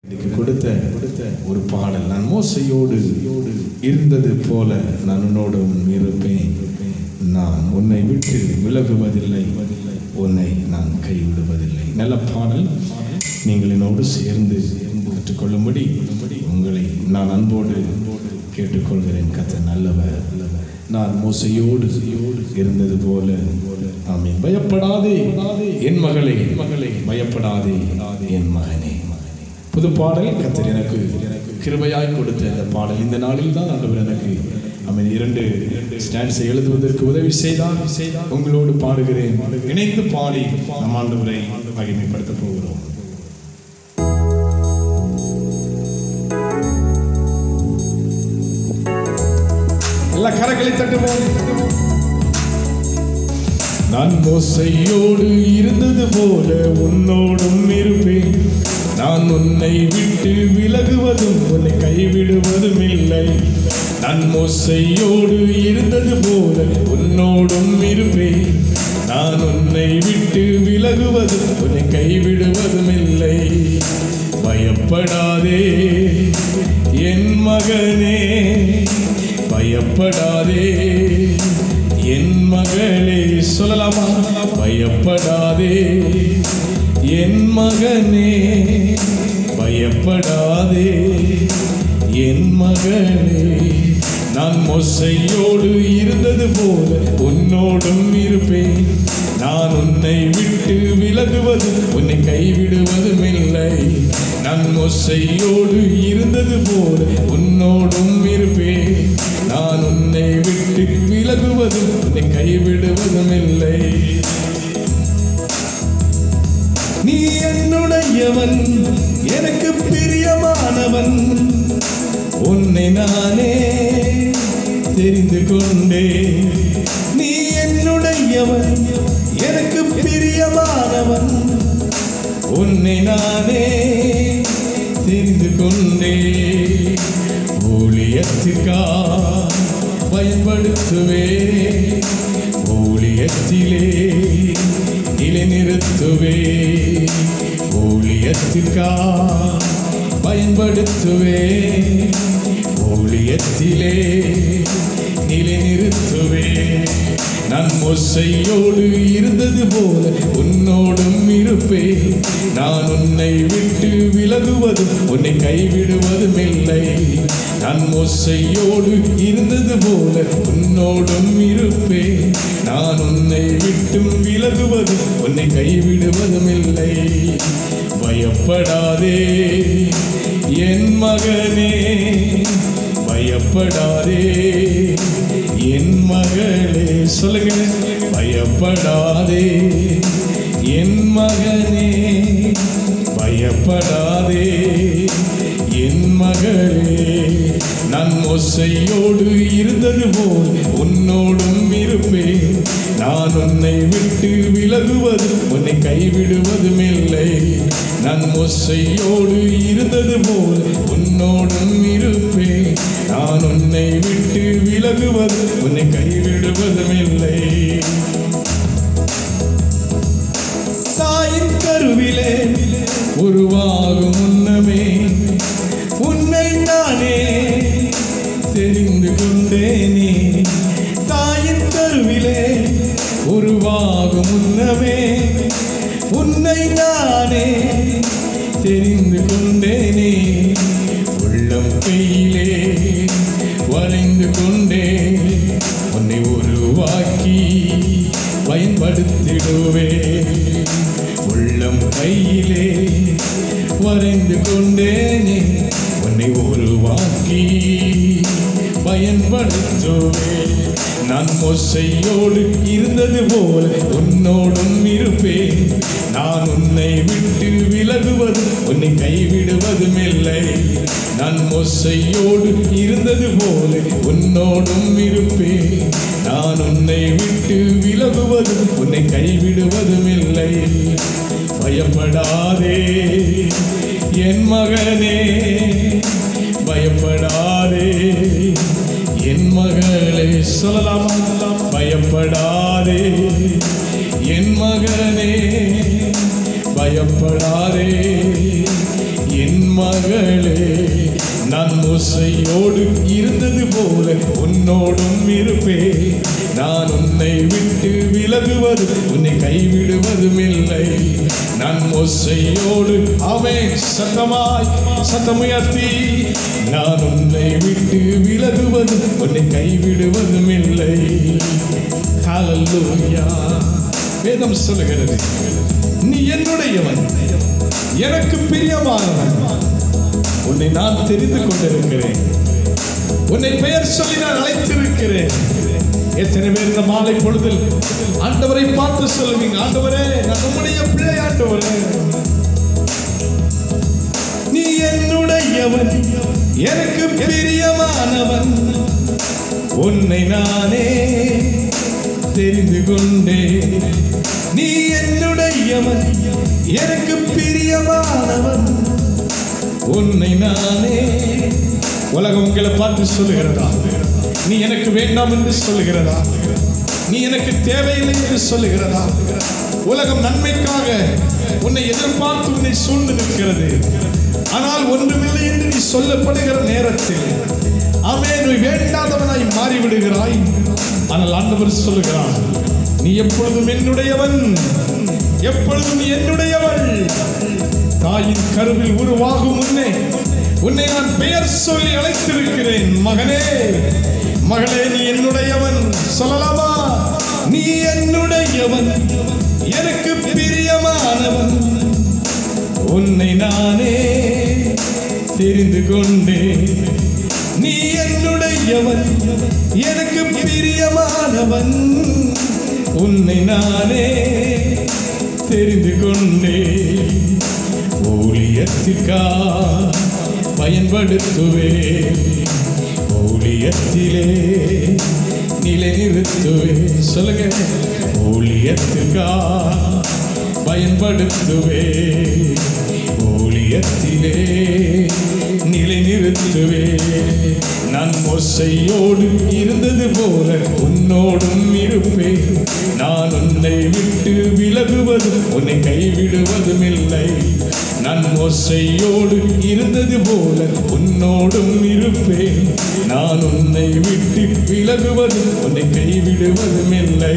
எனக்கு கொடுத்த கொடுத்த ஒரு பாடல் நான் மோசையோடு இருந்தது போல நான் உன்னோடும் இருப்பேன் நான் உன்னை விட்டு விலகுவதில்லை உன்னை நான் கைவிடுவதில்லை நல்ல பாடல் நீங்கள் என்னோடு சேர்ந்து கற்றுக்கொள்ளும்படி உங்களை நான் அன்போடு கேட்டுக்கொள்கிறேன் கத்த நல்லவர் நான் மோசையோடு இருந்தது போல ஆமென் பயப்படாதே என் மகளே மகளே பயப்படாதே என் மகனே புது பாடல் கத்தர் எனக்கு எனக்கு கிருபையாய் கொடுத்த இந்த பாடல் இந்த நாளில் தான் ஆண்டவர் எனக்கு அவன் இரண்டு ஸ்டாண்ட்ஸை எழுதுவதற்கு உதவி செய்தார் செய்தார் உங்களோடு பாடுகிறேன் இணைந்து பாடி நம் ஆண்டவரை மகிமைப்படுத்த போகிறோம் எல்லா கரங்களை தட்டுவோம் நான் மோசையோடு இருந்தது போல உன்னோடும் இருப்பேன் நான் உன்னை விட்டு விலகுவதும் உன்னை கைவிடுவதும் இல்லை நான் மோசையோடு இருந்தது போல உன்னோடும் இருப்பேன் நான் உன்னை விட்டு விலகுவதும் உன்னை கைவிடுவதும் இல்லை பயப்படாதே என் மகனே பயப்படாதே என் மகளே சொல்லலாமா பயப்படாதே என் மகனே பயப்படாதே என் மகளே நான் மொசையோடு இருந்தது போல உன்னோடும் இருப்பேன் நான் உன்னை விட்டு விலகுவதும் உன்னை கைவிடுவதும் இல்லை நான் மொசையோடு இருந்தது போல உன்னோடும் இருப்பேன் நான் உன்னை விட்டு விலகுவதும் உன்னை கைவிடுவதும் இல்லை நீ என்னுடையவன் எனக்கு பிரியமானவன் உன்னை நானே தெரிந்து கொண்டே நீ என்னுடையவன் எனக்கு பிரியமானவன் உன்னை நானே தெரிந்து கொண்டே ஊழியத்திற்கா பயன்படுத்துவே ஊழியத்திலே நிலைநிறுத்துவே ஊழியத்திற்கா பயன்படுத்துவே ஊழியத்திலே நிலைநிறுத்துவே நான் மொசையோடு இருந்தது போல உன்னோடும் இருப்பேன் நான் உன்னை விட்டு விலகுவதும் உன்னை கைவிடுவதும் இல்லை நான் மொசையோடு இருந்தது போல உன்னோடும் இருப்பேன் நான் உன்னை விட்டும் விலகுவதும் உன்னை கைவிடுவதும் இல்லை பயப்படாதே என் மகனே பயப்படாதே என் மகளே சொல்லுங்க பயப்படாதே என் மகனே பயப்படாதே என் மகளே நான் மொசையோடு இருந்தது போல் உன்னோடும் இருப்பேன் நான் உன்னை விட்டு விலகுவதும் உன்னை கைவிடுவதும் இல்லை நான் மொசையோடு இருந்தது போல் உன்னோடும் இருப்பேன் நான் உன்னை விட்டு விலகுவதும் உன்னை கைவிடுவதும் இல்லை தாயின் கருவிலே உருவாகும் முன்னமே உன்னை நானே தெரிந்து கொண்டேனே தாயின் கருவிலே உருவாகும் முன்னமே உன்னை நானே தெரிந்து கொண்டேனே உள்ளம் கையிலே வரைந்து கொண்டே உன்னை உருவாக்கி பயன்படுத்திடுவே உள்ளம் கையிலே வரைந்து கொண்டேனே உன்னை உருவாக்கி பயன்படுத்துவே நான் மொசையோடு இருந்தது போல உன்னோடும் இருப்பேன் நான் உன்னை விட்டு விலகுவதும் உன்னை கைவிடுவதும் இல்லை நான் மொசையோடு இருந்தது போல உன்னோடும் இருப்பேன் நான் உன்னை விட்டு விலகுவதும் உன்னை கைவிடுவதும் இல்லை பயப்படாதே என் மகனே பயப்படாதே என் மகளே சொல்லலாமா பயப்படாதே என் மகனே பயப்படாதே என் மகளே நான் மோசையோடு இருந்தது போல உன்னோடும் இருப்பேன் நான் உன்னை விட்டு விலகுவது உன்னை கைவிடுவதும் இல்லை நான் மோசையோடு அவன் சத்தமாய் சத்தமுயர்த்தி நான் உன்னை விட்டு விலகுவது உன்னை கைவிடுவதும் இல்லை ஹalleluya வேதம் சொல்லுகிறது நீ என்னுடையவன் எனக்கு பிரியமானவன் உன்னை நான் தெரிந்து கொண்டிருக்கிறேன் உன்னை பெயர் சொல்லி நான் அழைத்திருக்கிறேன் எத்தனை பேர் இந்த மாலை பொழுதில் ஆண்டவரை பார்த்து சொல்லுவீங்க ஆண்டவரே நான் உம்முடைய பிள்ளை ஆண்டவரே நீ என்னுடையவன் எனக்கு பிரியமானவன் உன்னை நானே தெரிந்து கொண்டேன் நீ என்னுடையவன் எனக்கு பிரியமானவன் உன்னை நானே உலகம் உங்களை பார்த்து சொல்லுகிறதா நீ எனக்கு வேண்டாம் என்று சொல்லுகிறதா நீ எனக்கு தேவையில்லை என்று சொல்லுகிறதா உலகம் நன்மைக்காக உன்னை எதிர்பார்த்து உன்னை சூழ்ந்து நிற்கிறது ஆனால் ஒன்றுமில்லை என்று நீ சொல்லப்படுகிற நேரத்தில் ஆமே நீ வேண்டாதவனாய் மாறிவிடுகிறாய் ஆனால் ஆண்டவர் சொல்லுகிறார் நீ எப்பொழுதும் என்னுடையவன் எப்பொழுதும் நீ என்னுடையவள் தாயின் கருவில் உருவாகும் முன்னே உன்னை நான் பெயர் சொல்லி அழைத்திருக்கிறேன் மகனே மகளே நீ என்னுடையவன் சொல்லலாமா நீ என்னுடையவன் எனக்கு பிரியமானவன் உன்னை நானே தெரிந்து கொண்டேன் நீ என்னுடையவன் எனக்கு பிரியமானவன் உன்னை நானே தெரிந்து கொண்டேன் ஊழியத்திற்கா பயன்படுத்துவே ஊழியத்திலே நிலைநிறுத்துவே சொல்லுங்க ஊழியத்திற்கா பயன்படுத்துவே ஊழியத்திலே நிலைநிறுத்துவே நான் மொசையோடு இருந்தது போல உன்னோடும் இருப்பேன் நான் உன்னை விட்டு விலகுவதும் உன்னை கைவிடுவதும் இல்லை நான் மொசையோடு இருந்தது போல உன்னோடும் இருப்பேன் நான் உன்னை விட்டு விலகுவதும் உன்னை கைவிடுவதும் இல்லை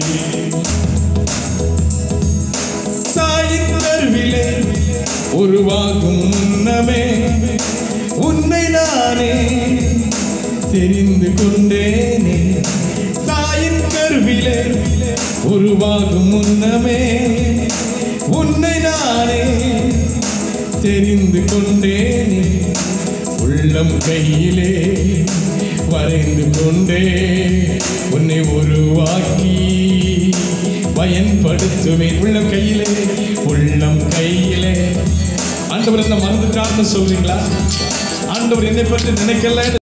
தாயின் கருவிலே உருவாகும் முன்னமே உன்னை நானே தெரிந்து கொண்டேனே தாயின் கருவிலே உருவாகும் முன்னமே உன்னை நானே தெரிந்து கொண்டேனே உள்ளம் கையிலே வரைந்து கொண்டே உன்னை உருவாக்கி பயன்படுத்துவேன் உள்ளம் கையிலே உள்ளம் கையிலே ஆண்டவர் என்ன மறந்துட்டார்னு சொல்றீங்களா ஆண்டவர் என்னை பற்றி நினைக்கல